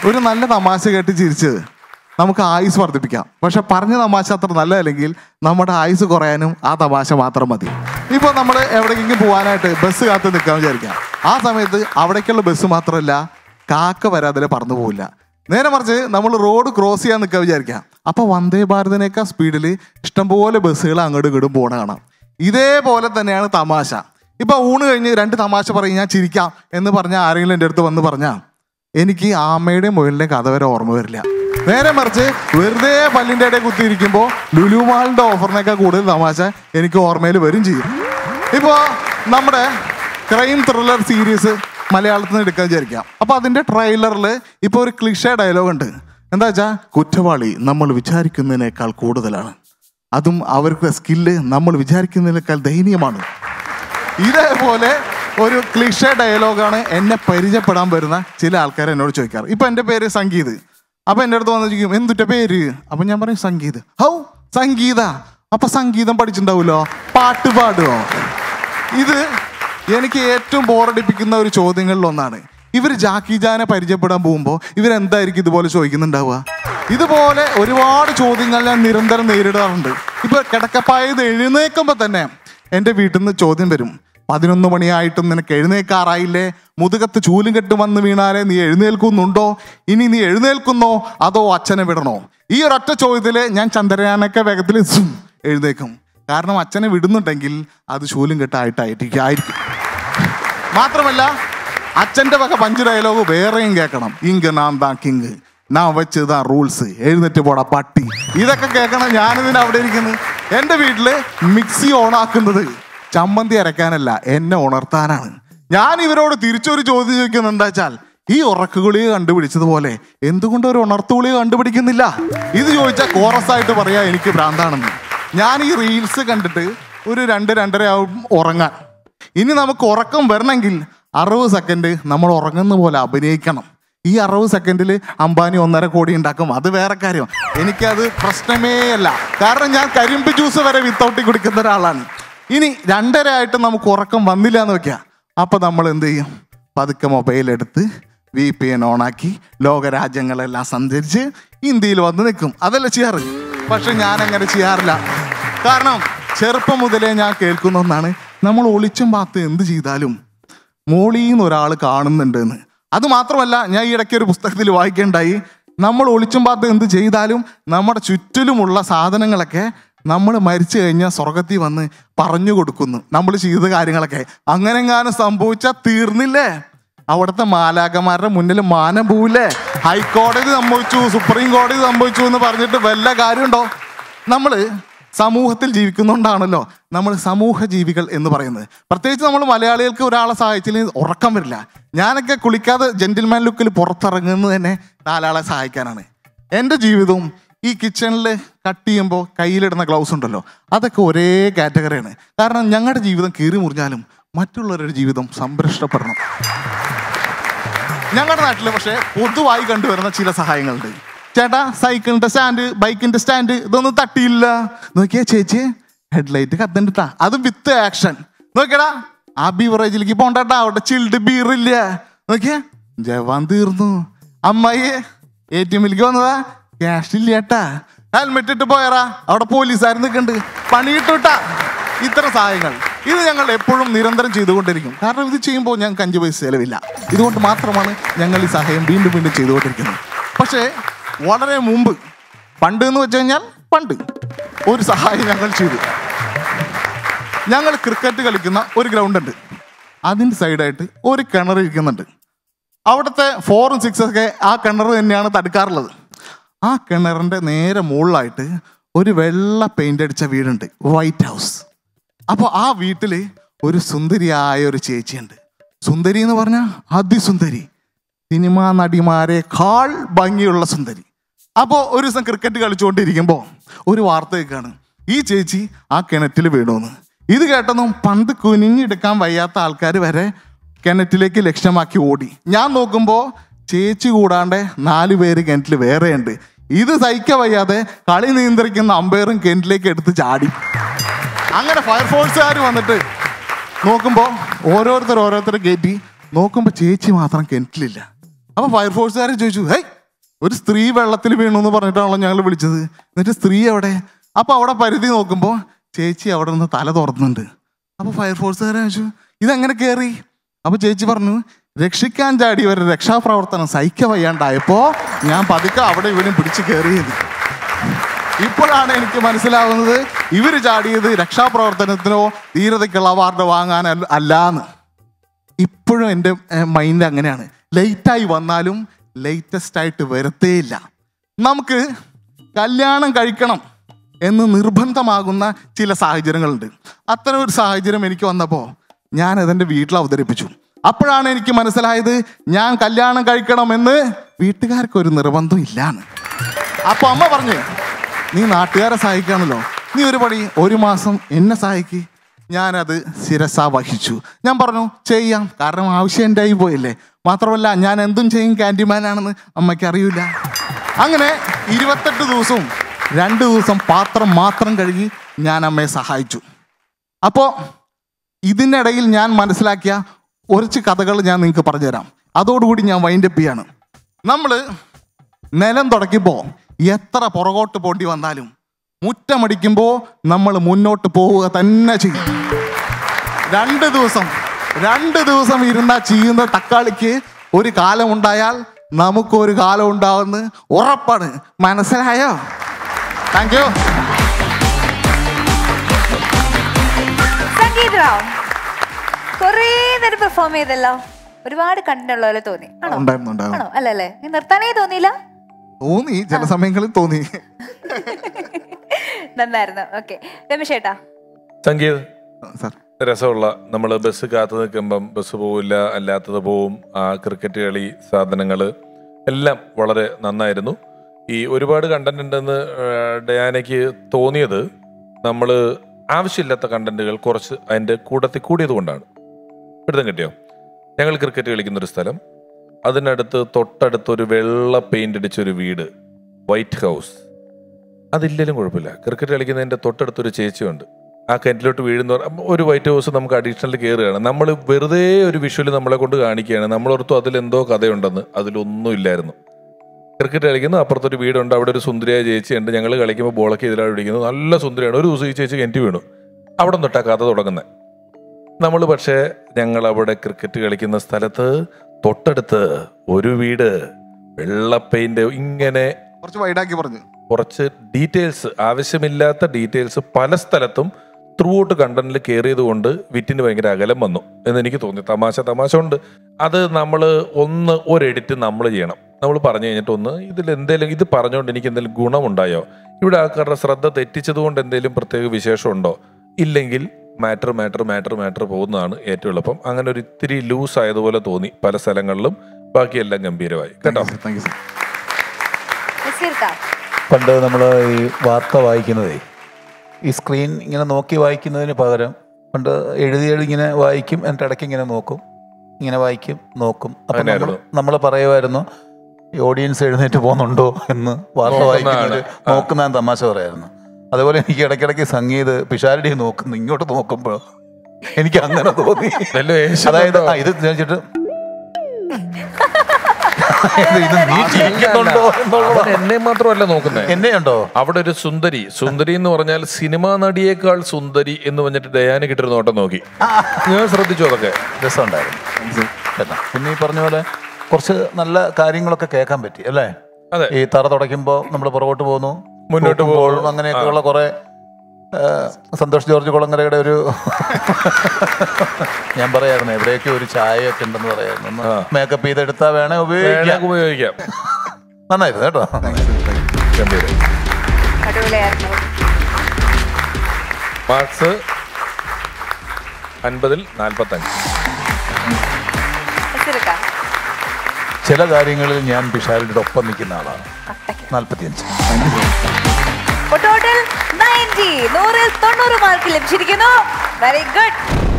ഒരു നല്ല തമാശ കേട്ട് ചിരിച്ചത് നമുക്ക് ആയുസ് വർദ്ധിപ്പിക്കാം പക്ഷെ പറഞ്ഞ തമാശ അത്ര നല്ലതല്ലെങ്കിൽ നമ്മുടെ ആയുസ് കുറയാനും ആ തമാശ മാത്രം മതി ഇപ്പോൾ നമ്മൾ എവിടേക്കെങ്കിലും പോകാനായിട്ട് ബസ് കാത്ത് നിൽക്കാൻ വിചാരിക്കാം ആ സമയത്ത് അവിടേക്കുള്ള ബസ് മാത്രമല്ല കാക്ക വരാതിലെ പറന്നു പോവില്ല നേരെ മറിച്ച് നമ്മൾ റോഡ് ക്രോസ് ചെയ്യാൻ നിൽക്കാൻ വിചാരിക്കാം അപ്പോൾ വന്ദേ ഭാരതിനേക്കാൾ സ്പീഡിൽ ഇഷ്ടംപോലെ ബസ്സുകൾ അങ്ങോട്ടും ഇങ്ങോട്ടും പോണ കാണാം ഇതേപോലെ തന്നെയാണ് തമാശ ഇപ്പൊ ഊണ് കഴിഞ്ഞ് രണ്ട് തമാശ പറയും ഞാൻ ചിരിക്കാം എന്ന് പറഞ്ഞ ആരെങ്കിലും എൻ്റെ അടുത്ത് വന്ന് പറഞ്ഞാൽ എനിക്ക് ആമയുടെയും മുയലിൻ്റെയും കഥ വരെ ഓർമ്മ വരില്ല നേരെ മറിച്ച് വെറുതെ പല്ലിൻ്റെ ഇടയിൽ കുത്തിയിരിക്കുമ്പോൾ ലുലുമാളിൻ്റെ ഓഫറിനേക്കാൾ കൂടുതൽ തമാശ എനിക്ക് ഓർമ്മയിൽ വരും ചെയ്യും ഇപ്പോൾ നമ്മുടെ ക്രൈം ത്രില്ലർ സീരീസ് മലയാളത്തിൽ നിന്ന് എടുക്കാൻ വിചാരിക്കാം അപ്പോൾ അതിൻ്റെ ട്രെയിലറിൽ ഇപ്പോൾ ഒരു ക്ലിഷ ഡയലോഗ് ഉണ്ട് എന്താ വെച്ചാൽ കുറ്റവാളി നമ്മൾ വിചാരിക്കുന്നതിനേക്കാൾ കൂടുതലാണ് അതും അവർക്ക് സ്കില്ല് നമ്മൾ വിചാരിക്കുന്നതിനേക്കാൾ ദയനീയമാണ് ഇതേപോലെ ഒരു ക്ലിഷ ഡയലോഗാണ് എന്നെ പരിചയപ്പെടാൻ വരുന്ന ചില ആൾക്കാർ എന്നോട് ചോദിക്കാറ് ഇപ്പൊ എൻ്റെ പേര് സംഗീത് അപ്പൊ എൻ്റെ അടുത്ത് വന്ന് ചോദിക്കും എന്തുറ്റ പേര് അപ്പൊ ഞാൻ പറയും സംഗീത് ഹൗ സംഗീത അപ്പൊ സംഗീതം പഠിച്ചിട്ടുണ്ടാവുമല്ലോ പാട്ട് പാടുമോ ഇത് എനിക്ക് ഏറ്റവും ബോറടിപ്പിക്കുന്ന ഒരു ചോദ്യങ്ങളിൽ ഒന്നാണ് ഇവർ ജാക്കി ജാനെ പരിചയപ്പെടാൻ പോകുമ്പോൾ ഇവരെന്തായിരിക്കും ഇതുപോലെ ചോദിക്കുന്നുണ്ടാവുക ഇതുപോലെ ഒരുപാട് ചോദ്യങ്ങൾ ഞാൻ നിരന്തരം നേരിടാറുണ്ട് ഇപ്പൊ കിടക്കപ്പായത് എഴുന്നേക്കുമ്പോൾ തന്നെ എൻ്റെ വീട്ടിൽ നിന്ന് ചോദ്യം വരും പതിനൊന്ന് മണിയായിട്ടും നിനക്ക് എഴുന്നേക്കാറായില്ലേ മുതുകത്ത് ചൂലും കെട്ട് വന്ന് വീണാലേ നീ എഴുന്നേൽക്കുന്നുണ്ടോ ഇനി നീ എഴുന്നേൽക്കുന്നോ അതോ അച്ഛനെ വിടണോ ഈ ഒരൊറ്റ ചോദ്യത്തിൽ ഞാൻ ചന്ദ്രയാനൊക്കെ വേഗത്തിൽ സും എഴുന്നേക്കും കാരണം അച്ഛനെ വിടുന്നുണ്ടെങ്കിൽ അത് ചൂലും കെട്ടായിട്ടായിരിക്കും ആയിരിക്കും മാത്രമല്ല അച്ഛന്റെ വക പഞ്ച് ഡയലോഗ് വേറെയും കേൾക്കണം ഇങ്ക് നാം താ കിങ് നാം വെച്ചതാ റൂൾസ് എഴുന്നേറ്റ് പോടാ പട്ടി ഇതൊക്കെ കേൾക്കണം ഞാനിതിന് അവിടെ ഇരിക്കുന്നത് എൻ്റെ വീട്ടില് മിക്സി ഓണാക്കുന്നത് ചമ്മന്തി അരക്കാനല്ല എന്നെ ഉണർത്താനാണ് ഞാൻ ഇവരോട് തിരിച്ചൊരു ചോദ്യം ചോദിക്കുന്നത് എന്താ വെച്ചാൽ ഈ ഉറക്കുകുളിയെ കണ്ടുപിടിച്ചതുപോലെ എന്തുകൊണ്ട് ഒരു ഉണർത്തുകുളിയെ കണ്ടുപിടിക്കുന്നില്ല ഇത് ചോദിച്ചാൽ കോറസ് ആയിട്ട് പറയാ എനിക്ക് ഭ്രാന്താണെന്ന് ഞാൻ ഈ റീൽസ് കണ്ടിട്ട് ഒരു രണ്ട് രണ്ടര ആവും ഉറങ്ങാൻ ഇനി നമുക്ക് ഉറക്കം വരണമെങ്കിൽ അറുപത് സെക്കൻഡ് നമ്മൾ ഉറങ്ങുന്ന പോലെ അഭിനയിക്കണം ഈ അറുപത് സെക്കൻഡിൽ അംബാനി ഒന്നര കോടി ഉണ്ടാക്കും അത് വേറെ കാര്യം എനിക്കത് പ്രശ്നമേ അല്ല കാരണം ഞാൻ കരിമ്പ് ജ്യൂസ് വരെ വിത്തൗട്ടി കുടിക്കുന്ന ഒരാളാണ് ഇനി രണ്ടര ആയിട്ട് നമുക്ക് ഉറക്കം വന്നില്ല എന്ന് വെക്കുക അപ്പൊ നമ്മൾ എന്ത് ചെയ്യും പതുക്കെ മൊബൈൽ എടുത്ത് വി പി എൻ ഓണാക്കി ലോകരാജ്യങ്ങളെല്ലാം സഞ്ചരിച്ച് ഇന്ത്യയിൽ വന്ന് നിൽക്കും അതല്ല ചെയ്യാറ് പക്ഷെ ഞാൻ അങ്ങനെ ചെയ്യാറില്ല കാരണം ചെറുപ്പം മുതലേ ഞാൻ കേൾക്കുന്ന ഒന്നാണ് നമ്മൾ ഒളിച്ചും പാത്ത് എന്ത് ചെയ്താലും മോളിന്ന് ഒരാൾ കാണുന്നുണ്ട് എന്ന് അത് മാത്രമല്ല ഞാൻ ഈ ഇടയ്ക്ക് ഒരു പുസ്തകത്തിൽ വായിക്കേണ്ടായി നമ്മൾ ഒളിച്ചും പാത്ത് എന്ത് ചെയ്താലും നമ്മുടെ ചുറ്റിലുമുള്ള സാധനങ്ങളൊക്കെ നമ്മൾ മരിച്ചു കഴിഞ്ഞാൽ സ്വർഗത്തിൽ വന്ന് പറഞ്ഞു കൊടുക്കുന്നു നമ്മൾ ചെയ്ത കാര്യങ്ങളൊക്കെ അങ്ങനെങ്ങാനും സംഭവിച്ചാൽ തീർന്നില്ലേ അവിടുത്തെ മാലാകന്മാരുടെ മുന്നിൽ മാനം പോവില്ലേ ഹൈക്കോടതി സംഭവിച്ചു സുപ്രീം കോടതി സംഭവിച്ചു എന്ന് പറഞ്ഞിട്ട് വല്ല കാര്യമുണ്ടോ നമ്മള് സമൂഹത്തിൽ ജീവിക്കുന്നോണ്ടാണല്ലോ നമ്മൾ സമൂഹ ജീവികൾ എന്ന് പറയുന്നത് പ്രത്യേകിച്ച് നമ്മൾ മലയാളികൾക്ക് ഒരാളെ സഹായിച്ചില്ലെങ്കിൽ ഉറക്കം വരില്ല ഞാനൊക്കെ കുളിക്കാതെ ജെന്റിൽമാൻ ലുക്കിൽ പുറത്തിറങ്ങുന്നത് തന്നെ നാലാളെ സഹായിക്കാനാണ് എൻ്റെ ജീവിതവും ഈ കിച്ചണിൽ കട്ട് ചെയ്യുമ്പോൾ കയ്യിലിടുന്ന ഗ്ലൗസ് ഉണ്ടല്ലോ അതൊക്കെ ഒരേ കാറ്റഗറിയാണ് കാരണം ഞങ്ങളുടെ ജീവിതം കീറി മുറിഞ്ഞാലും മറ്റുള്ളവരുടെ ജീവിതം സംരക്ഷണപ്പെടണം ഞങ്ങളുടെ നാട്ടിൽ പക്ഷേ പൊതുവായി കണ്ടുവരുന്ന ചില സഹായങ്ങളുണ്ട് ചേട്ടാ സൈക്കിളിന്റെ സ്റ്റാൻഡ് ബൈക്കിന്റെ സ്റ്റാൻഡ് ഇതൊന്നും തട്ടിയില്ല നോക്കിയാ ചേച്ചി ഹെഡ്ലൈറ്റ് കത്തണ്ടിട്ടാ അതും വിത്ത് ആക്ഷൻ നോക്കിയടാ ആ ബീവറേജിലേക്ക് പോണ്ടാട്ടാ അവിടെ ചിൽഡ് ബീർ ഇല്ല നോക്കിയാ ജവാൻ തീർന്നു അമ്മായി എ ടി എമ്മിലേക്ക് വന്നതാ ക്യാഷ് ഇല്ല ഏട്ടാ ഹെൽമെറ്റ് ഇട്ട് പോയറാ അവിടെ പോലീസുകാർ നിൽക്കുന്നുണ്ട് പണി കിട്ടൂട്ടാ ഇത്തരം സഹായങ്ങൾ ഇത് ഞങ്ങൾ എപ്പോഴും നിരന്തരം ചെയ്തുകൊണ്ടിരിക്കും കാരണം ഇത് ചെയ്യുമ്പോൾ ഞങ്ങൾക്ക് അഞ്ച് പൈസ ചിലവില്ല ഇതുകൊണ്ട് മാത്രമാണ് ഞങ്ങൾ ഈ സഹായം വീണ്ടും വീണ്ടും ചെയ്തുകൊണ്ടിരിക്കുന്നത് പക്ഷേ വളരെ മുമ്പ് പണ്ട് എന്ന് വെച്ച് കഴിഞ്ഞാൽ പണ്ട് ഒരു സഹായം ഞങ്ങൾ ചെയ്തു ഞങ്ങൾ ക്രിക്കറ്റ് കളിക്കുന്ന ഒരു ഗ്രൗണ്ട് ഉണ്ട് അതിൻ്റെ സൈഡായിട്ട് ഒരു കിണർ ഇരിക്കുന്നുണ്ട് അവിടുത്തെ ഫോറും സിക്സും ഒക്കെ ആ കിണർ തന്നെയാണ് തടുക്കാറുള്ളത് ആ കിണറിൻ്റെ നേരെ മുകളിലായിട്ട് ഒരു വെള്ള പെയിന്റ് അടിച്ച വീടുണ്ട് വൈറ്റ് ഹൗസ് അപ്പോൾ ആ വീട്ടിൽ ഒരു സുന്ദരിയായ ഒരു ചേച്ചിയുണ്ട് സുന്ദരി എന്ന് പറഞ്ഞാൽ അതിസുന്ദരി സിനിമാ നടിമാരെക്കാൾ ഭംഗിയുള്ള സുന്ദരി അപ്പോൾ ഒരു ദിവസം ക്രിക്കറ്റ് കളിച്ചുകൊണ്ടിരിക്കുമ്പോൾ ഒരു വാർത്ത കേൾക്കാണ് ഈ ചേച്ചി ആ കിണറ്റിൽ വീണുവെന്ന് ഇത് കേട്ടതും പന്ത് കുനിഞ്ഞെടുക്കാൻ വയ്യാത്ത ആൾക്കാർ വരെ കിണറ്റിലേക്ക് ലക്ഷ്യമാക്കി ഓടി ഞാൻ നോക്കുമ്പോൾ ചേച്ചി കൂടാണ്ട് നാല് പേര് കിണറ്റിൽ വേറെയുണ്ട് ഇത് സഹിക്കാൻ വയ്യാതെ കളി നിയന്ത്രിക്കുന്ന അമ്പയറും കിണറ്റിലേക്ക് എടുത്ത് ചാടി അങ്ങനെ ഫയർഫോഴ്സുകാർ വന്നിട്ട് നോക്കുമ്പോൾ ഓരോരുത്തർ ഓരോരുത്തർ കയറ്റി നോക്കുമ്പോൾ ചേച്ചി മാത്രം കിണറ്റിലില്ല അപ്പൊ ഫയർഫോഴ്സുകാരൻ ചോദിച്ചു ഹേയ് ഒരു സ്ത്രീ വെള്ളത്തിൽ വീണു എന്ന് പറഞ്ഞിട്ടാണല്ലോ ഞങ്ങൾ വിളിച്ചത് എന്നിട്ട് സ്ത്രീ എവിടെ അപ്പൊ അവിടെ പരിധി നോക്കുമ്പോൾ ചേച്ചി അവിടെ നിന്ന് തല തുറന്നുണ്ട് അപ്പൊ ഫയർഫോഴ്സുകാരെ ചോദിച്ചു ഇതെങ്ങനെ കയറി അപ്പൊ ചേച്ചി പറഞ്ഞു രക്ഷിക്കാൻ ചാടിയവരുടെ രക്ഷാപ്രവർത്തനം സഹിക്ക വയ്യാണ്ടായപ്പോ ഞാൻ പതുക്കെ അവിടെ ഇവനും പിടിച്ച് കയറിയത് ഇപ്പോഴാണ് എനിക്ക് മനസ്സിലാവുന്നത് ഇവര് ചാടിയത് രക്ഷാപ്രവർത്തനത്തിനോ ധീരതയ്ക്കുള്ള അവാർഡ് വാങ്ങാൻ അല്ല- അല്ലാന്ന് ഇപ്പോഴും എൻ്റെ മൈൻഡ് അങ്ങനെയാണ് ലേറ്റായി വന്നാലും ലേറ്റസ്റ്റ് ആയിട്ട് വരത്തേയില്ല നമുക്ക് കല്യാണം കഴിക്കണം എന്ന് നിർബന്ധമാകുന്ന ചില സാഹചര്യങ്ങളുണ്ട് അത്തരം ഒരു സാഹചര്യം എനിക്ക് വന്നപ്പോൾ ഞാൻ അതെൻ്റെ വീട്ടിൽ അവതരിപ്പിച്ചു അപ്പോഴാണ് എനിക്ക് മനസ്സിലായത് ഞാൻ കല്യാണം കഴിക്കണമെന്ന് വീട്ടുകാർക്ക് ഒരു നിർബന്ധം ഇല്ലാന്ന് അപ്പൊ അമ്മ പറഞ്ഞു നീ നാട്ടുകാരെ സഹായിക്കാണല്ലോ നീ ഒരു പണി ഒരു മാസം എന്നെ സഹായിക്ക് ഞാനത് ശിരസ വഹിച്ചു ഞാൻ പറഞ്ഞു ചെയ്യാം കാരണം ആവശ്യം എൻ്റെ ആയി പോയില്ലേ മാത്രമല്ല ഞാൻ എന്തും ചെയ്യും ക്യാൻഡിമാൻ ആണെന്ന് അമ്മയ്ക്ക് അറിയില്ല അങ്ങനെ ഇരുപത്തെട്ട് ദിവസവും രണ്ട് ദിവസം പാത്രം മാത്രം കഴുകി ഞാൻ അമ്മയെ സഹായിച്ചു അപ്പോൾ ഇതിനിടയിൽ ഞാൻ മനസ്സിലാക്കിയ കുറച്ച് കഥകൾ ഞാൻ നിങ്ങൾക്ക് പറഞ്ഞുതരാം അതോടുകൂടി ഞാൻ വൈൻഡപ്പ് ചെയ്യാണ് നമ്മൾ നിലം തുടയ്ക്കുമ്പോൾ എത്ര പുറകോട്ട് പോണ്ടി വന്നാലും മുറ്റമടിക്കുമ്പോൾ നമ്മൾ മുന്നോട്ട് പോവുക തന്നെ ചെയ്യും രണ്ട് ദിവസം രണ്ട് ദിവസം ഇരുന്ന ചെയ്യുന്ന തക്കാളിക്ക് ഒരു കാലം ഉണ്ടായാൽ നമുക്കൊരു കാലം ഉണ്ടാവുമെന്ന് ഉറപ്പാണ് മനസ്സിലായോ താങ്ക് യു സംഗീത റാം കുറേ നേരം പെർഫോം ചെയ്തല്ലോ ഒരുപാട് കണ്ടുള്ള പോലെ തോന്നി ആണോ ഉണ്ടായിരുന്നു ഉണ്ടായിരുന്നു ആണോ അല്ലല്ലേ നീ നിർത്താനേ തോന്നിയില്ല തോന്നി ചില സമയങ്ങളിൽ തോന്നി നന്നായിരുന്നു ഓക്കെ രമേശ് ഏട്ടാ സംഗീത് സാർ രസമുള്ള നമ്മൾ ബസ് കാത്തു നിൽക്കുമ്പം ബസ് പോവില്ല അല്ലാത്തത് പോവും ആ ക്രിക്കറ്റ് കളി സാധനങ്ങൾ എല്ലാം വളരെ നന്നായിരുന്നു ഈ ഒരുപാട് കണ്ടന്റ് ഉണ്ടെന്ന് ആ, ഡയാനയ്ക്ക് തോന്നിയത് നമ്മൾ ആവശ്യമില്ലാത്ത കണ്ടന്റുകൾ കുറച്ച് അതിൻ്റെ കൂടത്തിൽ കൂടിയത് കൊണ്ടാണ് പിടുത്തം കിട്ടിയോ ഞങ്ങൾ ക്രിക്കറ്റ് കളിക്കുന്ന ഒരു സ്ഥലം അതിനടുത്ത് തൊട്ടടുത്ത് ഒരു വെള്ള പെയിന്റ് അടിച്ച ഒരു വീട് വൈറ്റ് ഹൗസ് അതില്ലെങ്കിലും കുഴപ്പമില്ല ക്രിക്കറ്റ് കളിക്കുന്നതിൻ്റെ തൊട്ടടുത്തൊരു ചേച്ചിയുണ്ട് ആ കിണറ്റിലോട്ട് വീഴുന്ന ഒരു വൈറ്റ് ഹൗസ് നമുക്ക് അഡീഷണൽ കയറുകയാണ് നമ്മൾ വെറുതെ ഒരു വിഷ്വൽ നമ്മളെ കൊണ്ട് കാണിക്കുകയാണ് നമ്മളോർത്തു അതിലെന്തോ കഥയുണ്ടെന്ന് അതിലൊന്നും ഇല്ലായിരുന്നു ക്രിക്കറ്റ് കളിക്കുന്നു അപ്പുറത്തൊരു വീടുണ്ട് അവിടെ ഒരു സുന്ദരിയായ ചേച്ചിയുണ്ട് ഞങ്ങൾ കളിക്കുമ്പോൾ ബോളൊക്കെ ഇതിലാണ് പിടിക്കുന്നത് നല്ല സുന്ദരിയാണ് ഒരു ദിവസം ഈ ചേച്ചി കിണറ്റി വീണു അവിടെ തൊട്ടാ കഥ തുടങ്ങുന്നത് നമ്മൾ പക്ഷേ ഞങ്ങൾ അവിടെ ക്രിക്കറ്റ് കളിക്കുന്ന സ്ഥലത്ത് തൊട്ടടുത്ത് ഒരു വീട് വെള്ള പെയിന്റ് ഇങ്ങനെ കുറച്ച് വൈഡാക്കി പറഞ്ഞു കുറച്ച് ഡീറ്റെയിൽസ് ആവശ്യമില്ലാത്ത ഡീറ്റെയിൽസ് പല സ്ഥലത്തും ത്രൂ ഔട്ട് കണ്ടന്റിൽ കയറിയത് കൊണ്ട് വിറ്റിന് ഭയങ്കര അകലം വന്നു എന്ന് എനിക്ക് തോന്നി തമാശ തമാശ ഉണ്ട് അത് നമ്മൾ ഒന്ന് ഒരു എഡിറ്റ് നമ്മൾ ചെയ്യണം നമ്മൾ പറഞ്ഞു കഴിഞ്ഞിട്ട് ഒന്ന് ഇതിൽ എന്തെങ്കിലും ഇത് പറഞ്ഞുകൊണ്ട് എനിക്ക് എന്തെങ്കിലും ഗുണമുണ്ടായോ ഇവിടെ ആൾക്കാരുടെ ശ്രദ്ധ തെറ്റിച്ചത് കൊണ്ട് എന്തെങ്കിലും പ്രത്യേക വിശേഷമുണ്ടോ ഇല്ലെങ്കിൽ മാറ്റർ മാറ്റർ മാറ്റർ മാറ്റർ പോകുന്നതാണ് ഏറ്റവും എളുപ്പം അങ്ങനെ ഒരു ഇത്തിരി ലൂസ് ആയതുപോലെ തോന്നി പല സ്ഥലങ്ങളിലും ബാക്കിയെല്ലാം ഗംഭീരമായി കേട്ടോ താങ്ക് യു സാർ നസീർക്ക പണ്ട് നമ്മൾ ഈ വാർത്ത വായിക്കുന്നതേ ഈ സ്ക്രീൻ ഇങ്ങനെ നോക്കി വായിക്കുന്നതിന് പകരം പണ്ട് എഴുതി എഴുതി ഇങ്ങനെ വായിക്കും എന്നിട്ട് ഇടയ്ക്ക് ഇങ്ങനെ നോക്കും ഇങ്ങനെ വായിക്കും നോക്കും അപ്പം നമ്മൾ അങ്ങനെയായിരുന്നു. നമ്മൾ പറയുമായിരുന്നു ഈ ഓഡിയൻസ് എഴുന്നേറ്റ് പോകുന്നുണ്ടോ എന്ന് വാർത്ത വായിക്കുന്നത് നോക്കുന്നതാണ്. നോക്കുന്ന തമാശ പറയായിരുന്നു അതുപോലെ എനിക്ക് ഇടയ്ക്കിടയ്ക്ക് സംഗീത് പിഷാരടി നോക്കുന്നു ഇങ്ങോട്ട് നോക്കുമ്പോൾ എനിക്ക് അങ്ങനെ തോന്നി വല്ല വേഷം അതായത് ഉണ്ടോ? ആ, ഇത് വെച്ചിട്ട് ഇത് ഇത് നീ ചിരിക്കുന്നുണ്ടോ എന്നുള്ളതാണ്. അവൻ എന്നെ മാത്രമല്ല നോക്കുന്നത് എന്നെയുണ്ടോ അവിടെ ഒരു സുന്ദരി സുന്ദരി എന്ന് പറഞ്ഞാൽ സിനിമാ നടിയേക്കാൾ സുന്ദരി എന്ന് പറഞ്ഞിട്ട് ഡയാന കിട്ടൊരു നോട്ടം നോക്കി ഞാൻ ശ്രദ്ധിച്ചു അതൊക്കെ രസമുണ്ടായിരുന്നു കേട്ടോ പിന്നെ ഈ പറഞ്ഞ പോലെ കുറച്ച് നല്ല കാര്യങ്ങളൊക്കെ കേൾക്കാൻ പറ്റി അല്ലേ അതെ. ഈ തറ തുടയ്ക്കുമ്പോൾ നമ്മൾ പുറകോട്ട് പോകുന്നു മുന്നോട്ട് പോകുമ്പോൾ പോകുന്നു. അങ്ങനെയൊക്കെയുള്ള കുറെ ആ, സന്തോഷ് ജോർജ് കുളങ്ങരയുടെ ഒരു ഞാൻ പറയായിരുന്നു എവിടെയൊക്കെ ഒരു ചായയൊക്കെ ഉണ്ടെന്ന് പറയായിരുന്നു ഒന്ന് മേക്കപ്പ് ചെയ്തെടുത്താൽ വേണേ ഉപയോഗിക്കാം വേണമെങ്കിൽ ഉപയോഗിക്കാം നന്നായിരുന്നു കേട്ടോ ഗംഭീരം അടിപൊളിയായിരുന്നു മാർക്സ് അൻപതിൽ നാൽപ്പത്തഞ്ച് നസീർക്ക ചില കാര്യങ്ങളിൽ ഞാൻ പിഷാരുടെ ഒപ്പം നിൽക്കുന്ന ആളാണ് നാൽപ്പത്തിയഞ്ച് ടോട്ടൽ നയൻറ്റി നൂറിൽ തൊണ്ണൂറ് മാർക്ക് ലഭിച്ചിരിക്കുന്നു വെരി ഗുഡ്